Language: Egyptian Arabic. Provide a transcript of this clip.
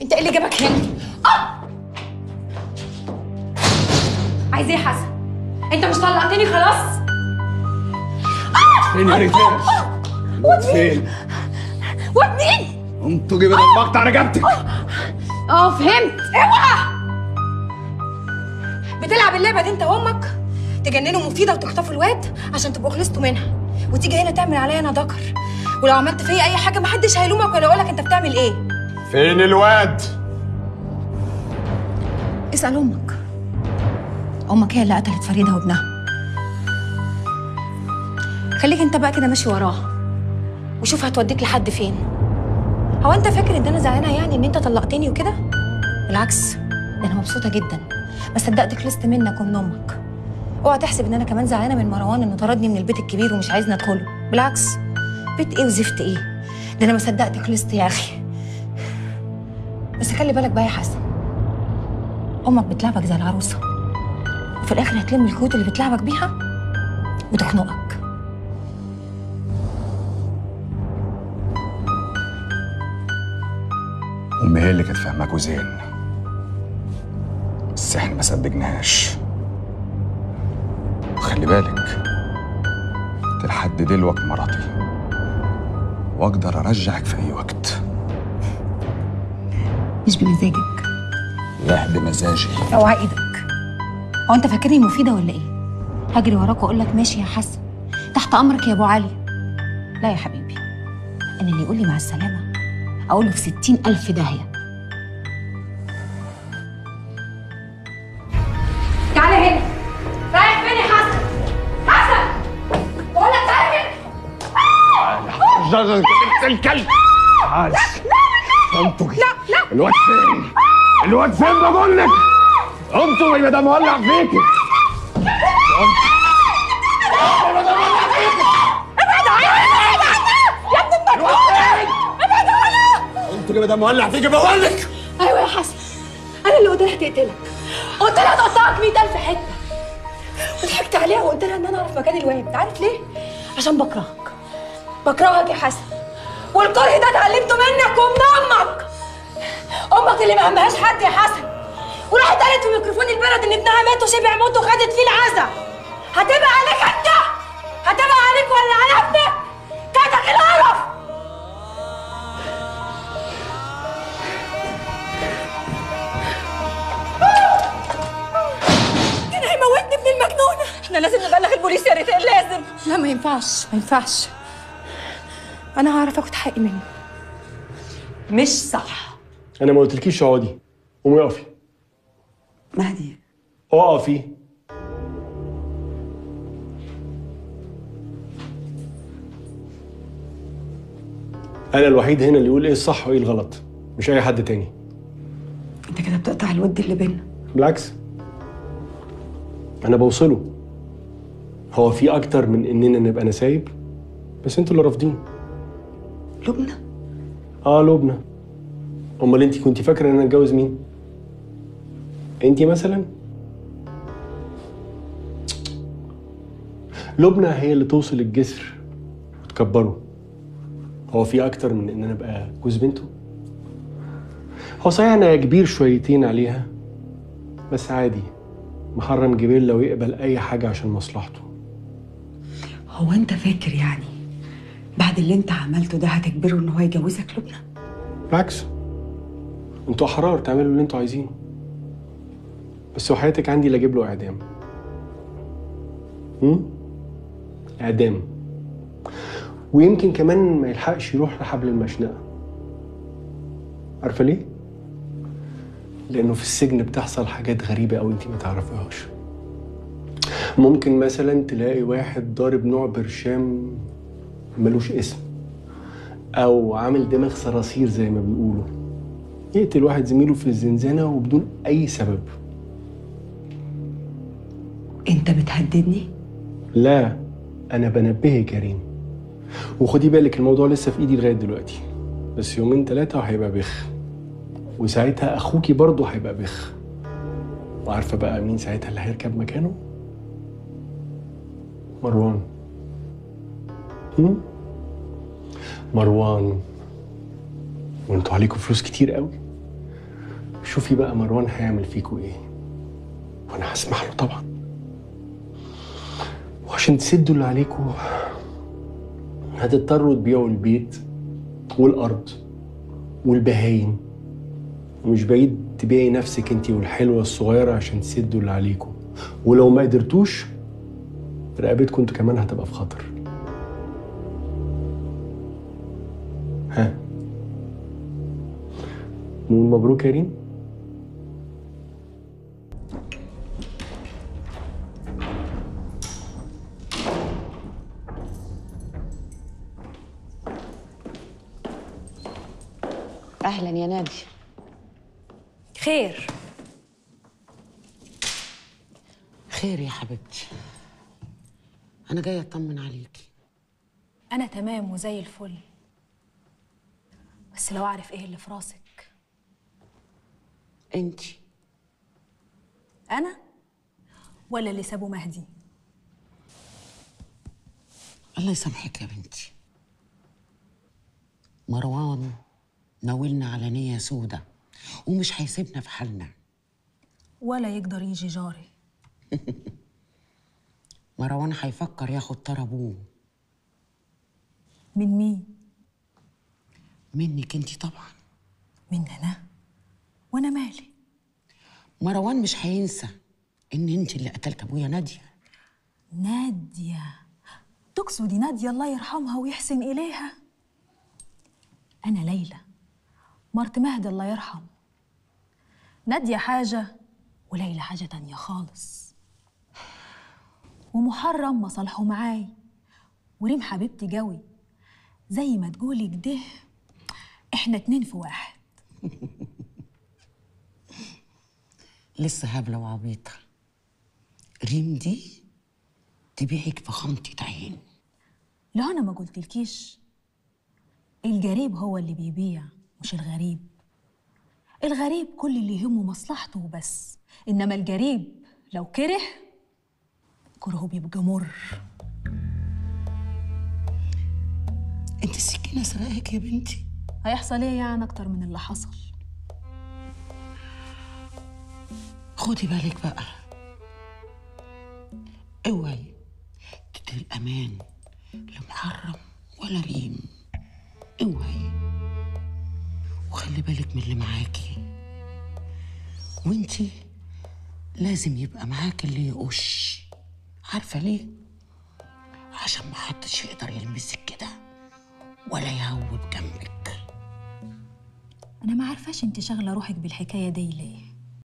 انت ايه اللي جابك هنا آه! عايز ايه يا حسن انت مش طلقتني خلاص فين يا رجال؟ فين؟ واد مين انتوا جيبوا المقطع رجبتك اه فهمت اوعى بتلعب اللعبه دي انت وامك تجننوا مفيده وتخطفوا الواد عشان تبقوا خلصتوا منها وتيجي هنا تعمل عليا انا ذكر ولو عملت فيا اي حاجه محدش هيلومك ولا يقولك انت بتعمل ايه فين الواد؟ اسال امك امك هي اللي قتلت فريده وابنها خليك انت بقى كده ماشي وراها وشوف هتوديك لحد فين هو انت فاكر ان انا زعلانه يعني ان انت طلقتني وكده بالعكس ده انا مبسوطه جدا ما صدقت خلصت منك ومن امك اوعى تحسب ان انا كمان زعلانه من مروان انه طردني من البيت الكبير ومش عايزني ادخله بالعكس بيت ايه وزفت ايه ده انا ما صدقت خلصت يا اخي بس خلي بالك بقى يا حسن امك بتلعبك زي العروسه وفي الاخر هتلم الكروت اللي بتلعبك بيها وتخنقك امي هي اللي كانت فاهماكوا زين بس احنا ما صدقناهاش وخلي بالك انت لحد دلوقتي مراتي واقدر ارجعك في اي وقت مش بمزاجك لا بمزاجي اوعى ايدك هو انت فاكرني مفيده ولا ايه هجري وراك واقول لك ماشي يا حسن تحت امرك يا ابو علي لا يا حبيبي انا اللي يقول لي مع السلامه اقوله في ستين الف داهيه تعالى هنا رايح فين يا حسن حسن بقول لك تعالى هنا الكلب تعال انتوا لا لا الواد فين؟ الواد فين بقول لك؟ انتوا يبقى ده مولع فيكي انتوا يبقى ده مولع فيكي بقول لك ايوه يا حسن انا اللي قلت لها تقتلك قلت لها تقطعك 100000 حته وضحكت عليها وقلت لها ان انا اعرف مكان الواد عارف ليه عشان بكرهك بكرهك يا حسن والكره ده اتعلمته منك ومن امك امك اللي ما همهاش حد يا حسن وراحت قالت في ميكروفون البلد ان ابنها مات وشبع موت وخدت فيه العزا هتبقى عليك انت هتبقى عليك ولا على ابنك كاتك القرف كان هيموتني ابن المجنونة احنا لازم نبلغ البوليس يا ريتان لازم لا ما ينفعش ما ينفعش انا هعرف اخد حقي منه مش صح انا ما قلتلكيش اقعدي قومي اقفي مهدي اقفي انا الوحيد هنا اللي يقول ايه الصح وايه الغلط مش اي حد تاني انت كده بتقطع الود اللي بينا بالعكس انا بوصله هو في اكتر من اننا نبقى نسايب بس انتوا اللي رافضين لبنى اه لبنى امال انت كنت فاكره ان انا اتجوز مين انت مثلا لبنى هي اللي توصل الجسر وتكبره هو في اكتر من ان انا ابقى جوز بنته هو صحيح انا كبير شويتين عليها بس عادي محرم جبال لو يقبل اي حاجه عشان مصلحته هو انت فاكر يعني بعد اللي انت عملته ده هتجبره ان هو يجوزك لبنى بالعكس انتوا احرار تعملوا اللي انتوا عايزينه بس وحياتك عندي لا اجيب له اعدام هم؟ اعدام ويمكن كمان ما يلحقش يروح لحبل المشنقه عارفه ليه لانه في السجن بتحصل حاجات غريبه قوي انت ما تعرفيهاش ممكن مثلا تلاقي واحد ضارب نوع برشام ملوش اسم او عامل دماغ صراصير زي ما بيقولوا يقتل واحد زميله في الزنزانه وبدون اي سبب انت بتهددني لا انا بنبهك يا ريم وخدي بالك الموضوع لسه في ايدي لغايه دلوقتي بس يومين ثلاثه وهيبقى بخ وساعتها اخوكي برضه هيبقى بخ وعارفه بقى مين ساعتها اللي هيركب مكانه مروان هم؟ مروان وانتوا عليكم فلوس كتير قوي شوفي بقى مروان هيعمل فيكوا ايه وانا هسمح له طبعا وعشان تسدوا اللي عليكوا هتضطروا تبيعوا البيت والارض والبهايم ومش بعيد تبيعي نفسك انتي والحلوه الصغيره عشان تسدوا اللي عليكوا ولو ما قدرتوش رقبتكم انتوا كمان هتبقى في خطر ها نقول مبروك يا ريم اهلا يا نادي خير خير يا حبيبتي انا جايه اطمن عليكي انا تمام وزي الفل بس لو اعرف ايه اللي في راسك انتي انا ولا اللي سابه مهدي الله يسامحك يا بنتي مروان ناولنا على نية سودة ومش هيسيبنا في حالنا ولا يقدر يجي جاري مروان هيفكر ياخد طار ابوه من مين منك انتي طبعا من انا وانا مالي مروان مش هينسى ان انت اللي قتلت ابويا ناديه نادية تقصدي نادية الله يرحمها ويحسن إليها أنا ليلى مرت مهدي الله يرحمه نادية حاجة وليلى حاجة تانية خالص ومحرم مصالحه معاي وريم حبيبتي قوي زي ما تقولي كده احنا اتنين في واحد لسه هبله وعبيطه ريم دي تبيعك في خمطة عين لو انا ما قلتلكيش الجريب هو اللي بيبيع مش الغريب الغريب كل اللي يهمه مصلحته وبس انما الجريب لو كره كرهه بيبقى مر انت السكينه سرقاك يا بنتي هيحصل ايه يعني اكتر من اللي حصل خدي بالك بقى اوعي تدي الامان لمحرم ولا ريم اوعي وخلي بالك من اللي معاكي وانتي لازم يبقى معاك اللي يقش عارفه ليه عشان محدش يقدر يلمسك كده ولا يهوب جنبك انا ما عارفاش انت شاغله روحك بالحكايه دي ليه